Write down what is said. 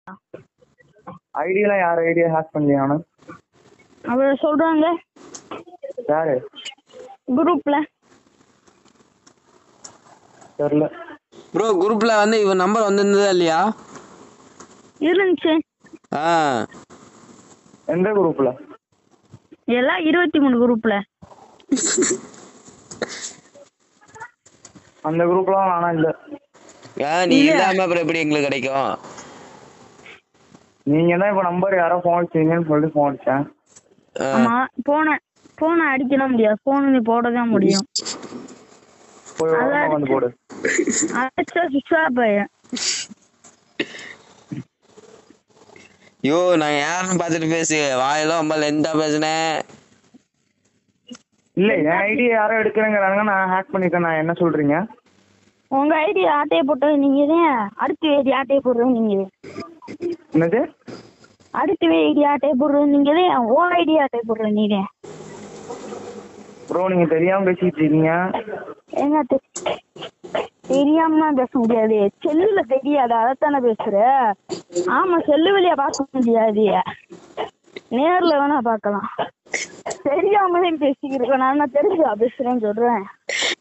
ஐடியெல்லாம் யார் idea hack பண்ணலையானு அவ சொல்றாங்க யாரு குரூப்ல தெரியல ப்ரோ குரூப்ல வந்து இவன் நம்பர் வந்திருந்ததா இல்லையா இருந்துச்சு ஆ எந்த குரூப்ல எல்லாம் இருபத்தி மூணு குரூப்ல அந்த குரூப்லாம் நானா இல்ல ஏன் நீ இல்லாம அப்புறம் எப்படி எங்களுக்கு கிடைக்கும் நீங்க தான் இப்ப நம்பர் யாரோ ஃபோன் அடிச்சீங்கன்னு சொல்லிட்டு ஃபோன் அடிச்சேன் ஆ, ஆமா போன போனை அடிக்கலாம் முடியாது போன் நீ போடதான் முடியும் போய் ஓரமா வந்து போடு அடிச்சா சுவிட்ச் ஆஃப் ஆயிடும் ஐயோ நான் யாருன்னு பார்த்துட்டு பேசு வாயெல்லாம் ரொம்ப லென்த்தா பேசுனேன் இல்ல என் ஐடி யாரோ எடுக்கிறேங்கிறாங்க நான் ஹேக் பண்ணிட்டேன் நான் என்ன சொல்றீங்க உங்க ஐடி ஆட்டையை போட்டது நீங்க தான் அடுத்த ஐடி ஆட்டையை போடுறது நீங்க தான். என்னது அடுத்த ஐடி ஆட்டையை போடுறது நீங்க தான் ஓ ஐடி ஆட்டையை போடுறது நீ தான் ப்ரோ நீங்க தெரியாம பேசிட்டு இருக்கீங்க ஏங்க தெ- தெரியாம பேச முடியாது செல்லுல தெரியாது அதைத்தானே பேசுற ஆமா செல்லு வழியா பார்க்க முடியாது நேர்ல வேணா பார்க்கலாம் தெரியாமலே பேசிக்கிறேன் நான் என்ன தெரிஞ்சா பேசுறேன்னு சொல்றேன்